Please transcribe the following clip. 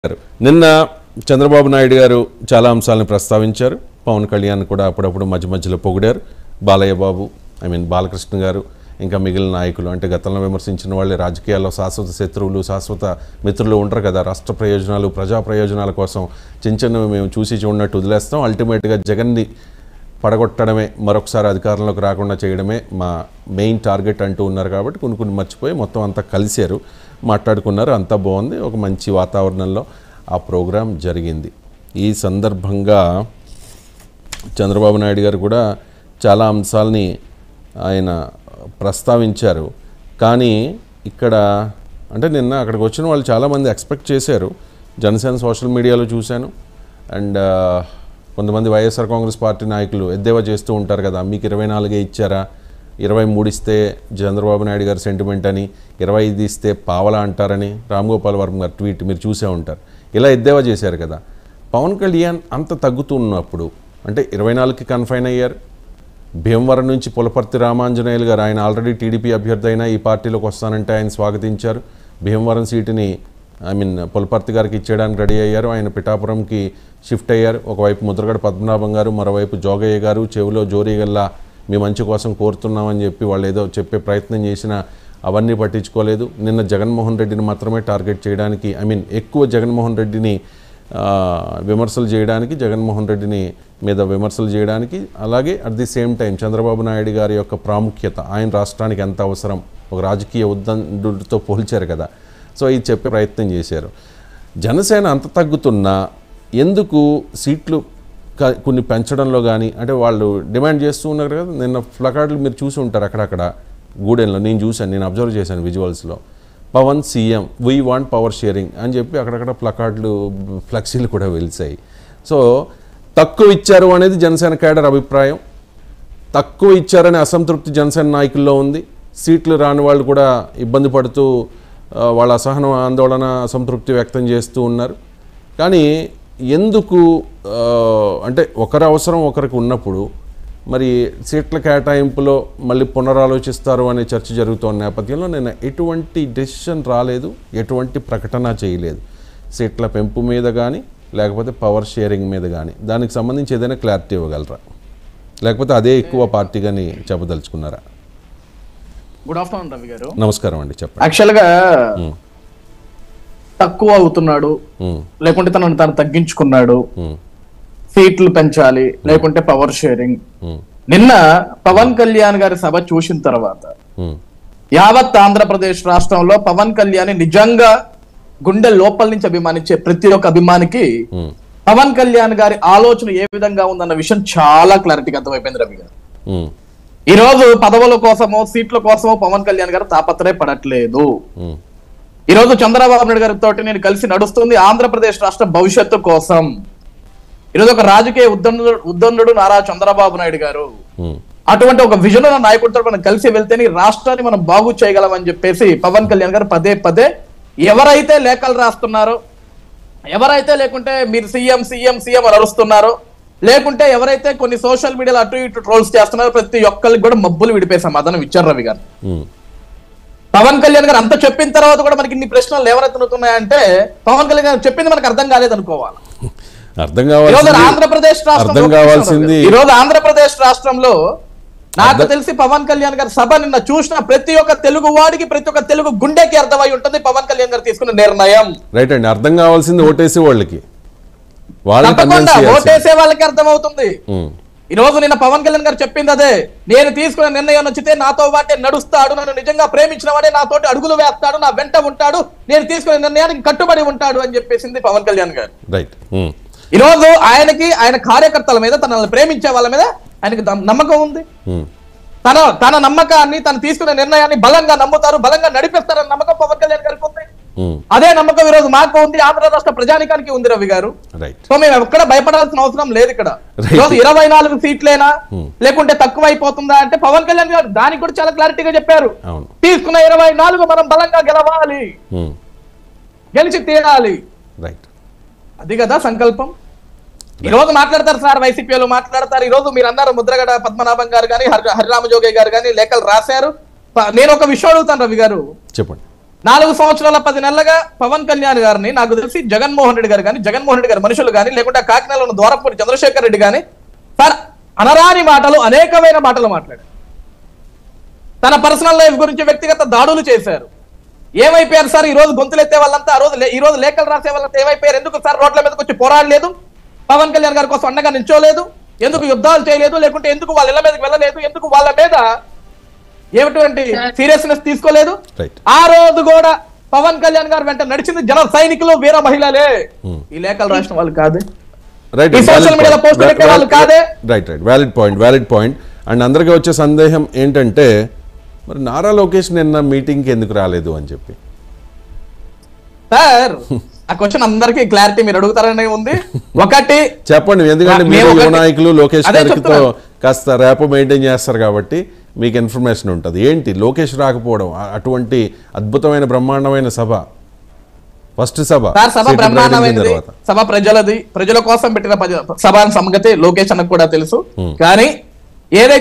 గారు నిన్న చంద్రబాబు నాయుడు గారు చాలా అంశాలను ప్రస్తావించారు పవన్ కళ్యాణ్ కూడా అప్పుడప్పుడు మధ్య మధ్యలో పొగిడారు బాలయ్య బాబు ఐ మీన్ బాలకృష్ణ గారు ఇంకా మిగిలిన నాయకులు అంటే గతంలో విమర్శించిన వాళ్ళే రాజకీయాల్లో శాశ్వత శత్రువులు శాశ్వత మిత్రులు ఉంటారు కదా రాష్ట్ర ప్రయోజనాలు ప్రజా ప్రయోజనాల కోసం చిన్న చిన్నవి మేము చూసి చూడనట్టు వదిలేస్తాం అల్టిమేట్గా జగన్ని పడగొట్టడమే మరొకసారి అధికారంలోకి రాకుండా చేయడమే మా మెయిన్ టార్గెట్ అంటూ ఉన్నారు కాబట్టి కొన్ని కొన్ని మర్చిపోయి మొత్తం అంతా కలిశారు మాట్లాడుకున్నారు అంతా బాగుంది ఒక మంచి వాతావరణంలో ఆ ప్రోగ్రాం జరిగింది ఈ సందర్భంగా చంద్రబాబు నాయుడు గారు కూడా చాలా అంశాలని ఆయన ప్రస్తావించారు కానీ ఇక్కడ అంటే నిన్న అక్కడికి వచ్చిన వాళ్ళు చాలామంది ఎక్స్పెక్ట్ చేశారు జనసేన సోషల్ మీడియాలో చూశాను అండ్ కొంతమంది వైఎస్ఆర్ కాంగ్రెస్ పార్టీ నాయకులు ఎద్దేవా చేస్తూ ఉంటారు కదా మీకు ఇరవై నాలుగే ఇచ్చారా ఇరవై మూడు ఇస్తే చంద్రబాబు నాయుడు గారి సెంటిమెంట్ అని ఇరవై ఐదు ఇస్తే పావలా అంటారని రామ్ గోపాల్ వర్మ గారు ట్వీట్ మీరు చూసే ఉంటారు ఇలా ఎద్దేవా చేశారు కదా పవన్ కళ్యాణ్ అంత తగ్గుతున్నప్పుడు అంటే ఇరవై నాలుగుకి కన్ఫైన్ అయ్యారు భీమవరం నుంచి పులపర్తి రామాంజనేయులు గారు ఆయన ఆల్రెడీ టీడీపీ అభ్యర్థి అయినా ఈ పార్టీలోకి వస్తానంటే ఆయన స్వాగతించారు భీమవరం సీటుని ఐ మీన్ పులపర్తి గారికి ఇచ్చేయడానికి రెడీ అయ్యారు ఆయన పిఠాపురంకి షిఫ్ట్ అయ్యారు ఒకవైపు ముద్రగడ పద్మనాభం గారు మరోవైపు జోగయ్య గారు చెవిలో జోరీగల్లా మీ మంచి కోసం కోరుతున్నామని చెప్పి వాళ్ళు ఏదో చెప్పే ప్రయత్నం చేసినా అవన్నీ పట్టించుకోలేదు నిన్న జగన్మోహన్ రెడ్డిని మాత్రమే టార్గెట్ చేయడానికి ఐ మీన్ ఎక్కువ జగన్మోహన్ రెడ్డిని ఆ, విమర్శలు చేయడానికి జగన్మోహన్ రెడ్డిని మీద విమర్శలు చేయడానికి అలాగే at the same time Chandrababu Naidu గారి యొక్క ప్రాముఖ్యత ఆయన రాష్ట్రానికి ఎంత అవసరం ఒక రాజకీయ ఉద్దండుతో పోల్చారు కదా సో ఇది చెప్పే ప్రయత్నం చేశారు జనసేన అంత తగ్గుతున్నా ఎందుకు సీట్లు క- కొన్ని పెంచడంలో కానీ అంటే వాళ్ళు డిమాండ్ చేస్తూ ఉన్నారు కదా నిన్న ప్లకార్డులు మీరు చూసి ఉంటారు అక్కడక్కడ గూడెంలో నేను చూశాను నేను అబ్జర్వ్ చేశాను విజువల్స్లో Pawan CM we want power sharing అని చెప్పి అక్కడక్కడ ప్లకార్డులు ఫ్లెక్సీలు కూడా వెలిసాయి సో తక్కువ ఇచ్చారు అనేది జనసేన కేడర్ అభిప్రాయం తక్కువ ఇచ్చారనే అసంతృప్తి జనసేన నాయకుల్లో ఉంది సీట్లు రాని వాళ్ళు కూడా ఇబ్బంది పడుతూ ఆ, వాళ్ళ అసహనం ఆందోళన అసంతృప్తి వ్యక్తం చేస్తూ ఉన్నారు కానీ ఎందుకు ఆ, అంటే ఒకరి అవసరం ఒకరికి ఉన్నప్పుడు మరి సీట్ల కేటాయింపులో మళ్ళీ పునరాలోచిస్తారు అనే చర్చ జరుగుతున్న నేపథ్యంలో నేను ఎటువంటి డెసిషన్ రాలేదు ఎటువంటి ప్రకటన చేయలేదు సీట్ల పెంపు మీద కానీ లేకపోతే పవర్ షేరింగ్ మీద కానీ దానికి సంబంధించి ఏదైనా క్లారిటీ ఇవ్వగలరా లేకపోతే అదే ఎక్కువ పార్టీగాని చెప్పదలుచుకున్నారా గుడ్ ఆఫ్టర్నూన్ రవి గారు నమస్కారం అండి చెప్పండి యాక్చువల్ గా తక్కువ అవుతున్నాడు ఉమ్, లేకుంటే తనను తను తగ్గించుకున్నాడు ఉమ్, సీట్లు పెంచాలి లేకుంటే పవర్ షేరింగ్ ఉమ్, నిన్న పవన్ కళ్యాణ్ గారి సభ చూసిన తర్వాత ఉమ్, యావత్ ఆంధ్రప్రదేశ్ రాష్ట్రంలో పవన్ కళ్యాణ్ నిజంగా గుండె లోపల నుంచి అభిమానించే ప్రతి ఒక్క అభిమానికి ఉమ్, పవన్ కళ్యాణ్ గారి ఆలోచన ఏ విధంగా ఉందన్న విషయం చాలా క్లారిటీగా అర్థమైపోయింది రవి గారు ఉమ్, ఈ రోజు పదవుల కోసమో సీట్ల కోసమో పవన్ కళ్యాణ్ గారు తాపత్రయపడట్లేదు ఉమ్, ఈ రోజు చంద్రబాబు నాయుడు గారితో నేను కలిసి నడుస్తుంది ఆంధ్రప్రదేశ్ రాష్ట్ర భవిష్యత్తు కోసం ఈరోజు ఒక రాజకీయ ఉద్దండు ఉద్దండు నారా చంద్రబాబు నాయుడు గారు ఉమ్, అటువంటి ఒక విజన్ ఉన్న నాయకుడితో మనం కలిసి వెళ్తేనే ఈ రాష్ట్రాన్ని మనం బాగు చేయగలమని చెప్పేసి పవన్ కళ్యాణ్ గారు పదే పదే ఎవరైతే లేఖలు రాస్తున్నారో ఎవరైతే లేకుంటే మీరు సీఎం సీఎం సీఎం అని అరుస్తున్నారో లేకుంటే ఎవరైతే కొన్ని సోషల్ మీడియాలో అటు ఇటు ట్రోల్స్ చేస్తున్నారో ప్రతి ఒక్కరికి కూడా మబ్బులు విడిపే సమాధానం ఇచ్చారు రవి గారు ఉమ్, పవన్ కళ్యాణ్ గారు అంత చెప్పిన తర్వాత కూడా మనకి ఇన్ని ప్రశ్నలు ఎవరెత్తుతున్నాయంటే పవన్ కళ్యాణ్ గారు చెప్పింది మనకు అర్థం కాలేదనుకోవాలి అర్థం ఈ రోజు కావాల్సింది ఆంధ్రప్రదేశ్ రాష్ట్రం అర్థం కావాల్సింది ఈ రోజు ఆంధ్రప్రదేశ్ రాష్ట్రంలో నాకు తెలిసి పవన్ కళ్యాణ్ గారి సభ నిన్న చూసిన ప్రతి ఒక్క తెలుగు వాడికి ప్రతి ఒక్క తెలుగు గుండెకి అర్థమై ఉంటుంది పవన్ కళ్యాణ్ గారు తీసుకున్న నిర్ణయం రైట్ అండి అర్థం కావాల్సింది ఓటేసే వాళ్ళకి వాళ్ళని తప్పకుండా కన్విన్స్ చేయాల్సింది ఓటేసే వాళ్ళకి అర్థమవుతుంది ఉమ్, ఈ రోజు నిన్న పవన్ కళ్యాణ్ గారు చెప్పింది అదే నేను తీసుకున్న నిర్ణయం నచ్చితే నాతో పాటే నడుస్తాడు నన్ను నిజంగా ప్రేమించిన వాడే నాతోటి అడుగులు వేస్తాడు నా వెంట ఉంటాడు నేను తీసుకున్న నిర్ణయానికి కట్టుబడి ఉంటాడు అని చెప్పేసింది పవన్ కళ్యాణ్ గారు రైట్ ఉమ్, ఈ రోజు ఆయనకి ఆయన కార్యకర్తల మీద తనని ప్రేమించే వాళ్ళ మీద ఆయనకి దమ్- నమ్మకం ఉంది ఉమ్, తన తన నమ్మకాన్ని తను తీసుకునే నిర్ణయాన్ని బలంగా నమ్ముతారు బలంగా నడిపిస్తారన్న నమ్మకం పవన్ కళ్యాణ్ గారికి ఉంది ఉమ్, అదే నమ్మకం ఈ రోజు మాకు ఉంది ఆంధ్ర రాష్ట్ర ప్రజానికానికి ఉంది రవి గారు రైట్ సో మేము ఎక్కడ భయపడాల్సిన అవసరం లేదు ఇక్కడ Right. ఈ రోజు ఇరవై నాలుగు సీట్లేనా Hmm. లేకుంటే తక్కువ అయిపోతుందా అంటే పవన్ కళ్యాణ్ గారు దానికి కూడా చాలా క్లారిటీగా చెప్పారు అవును తీసుకున్న ఇరవై నాలుగు మనం బలంగా గెలవాలి ఉమ్, గెలిచి తీరాలి రైట్ అది కదా సంకల్పం ఈ రోజు మాట్లాడతారు సార్ వైసీపీలో మాట్లాడతారు ఈ రోజు మీరు అన్నారు ముద్రగడ పద్మనాభం గారు కానీ హరి హరిరామజోగి గారు కానీ లేఖలు రాశారు ప- నేను ఒక విషయం అడుగుతాను రవి గారు చెప్పండి నాలుగు సంవత్సరాల పది నెలలుగా పవన్ కళ్యాణ్ గారిని నాకు తెలిసి జగన్మోహన్ రెడ్డి గారు కానీ జగన్మోహన్ రెడ్డి గారి మనుషులు కానీ లేకుంటే కాకినాడలో ఉన్న ద్వారపూడి చంద్రశేఖర్ రెడ్డి కానీ సార్ అనరాని మాటలు అనేకమైన మాటలు మాట్లాడారు తన పర్సనల్ లైఫ్ గురించి వ్యక్తిగత దాడులు చేశారు ఏమైపోయారు సార్ ఈ రోజు గొంతులు ఎత్తే వాళ్ళంతా ఆ రోజు లే- ఈ రోజు లేఖలు రాసే వాళ్ళంతా ఏమైపోయారు ఎందుకు సార్ రోడ్ల మీదకి వచ్చి పోరాడలేదు పవన్ కళ్యాణ్ గారి కోసం అండగా నిల్చోలేదు ఎందుకు యుద్ధాలు చేయలేదు లేకుంటే ఎందుకు వాళ్ళ ఇళ్ల మీదకి వెళ్ళలేదు ఎందుకు వాళ్ళ మీద ఏమిటువంటి సీరియస్నెస్ తీసుకోలేదు రైట్ ఆ రోజు కూడా పవన్ కళ్యాణ్ గారు వెంట నడిచింది జన సైనికులు వీర మహిళలే ఈ లేఖలు రాసిన వాళ్ళు కాదు రైట్ ఈ social media లో post పెట్టే వాళ్ళు కాదే? Right right valid point valid point and అందరికీ వచ్చే సందేహం ఏంటంటే మరి నారా లోకేష్ నిన్న మీటింగ్కి ఎందుకు రాలేదు అని చెప్పి సార్ ఆ క్వశ్చన్ అందరికీ క్లారిటీ మీరు అడుగుతారనే ఉంది ఒకటి చెప్పండి ఎందుకంటే మేము మీరు యువ ఒకటి- నాయకులు లోకేష్ అదే గారితో చెప్తున్నాను. కాస్త ర్యాప్ మెయింటైన్ చేస్తారు కాబట్టి మీకు ఇన్ఫర్మేషన్ ఉంటుంది ఏంటి లోకేష్ రాకపోవడం ఆ- అటువంటి అద్భుతమైన బ్రహ్మాండమైన సభ ఫస్ట్ సభ సార్ సభ సీటు ప్రకటించిన బ్రహ్మాండమైనది తర్వాత సభ ప్రజలది ప్రజల కోసం పెట్టిన పజ- సభ అన్న సంగతి లోకేష్ అన్నకు కూడా తెలుసు కానీ ఏదైతే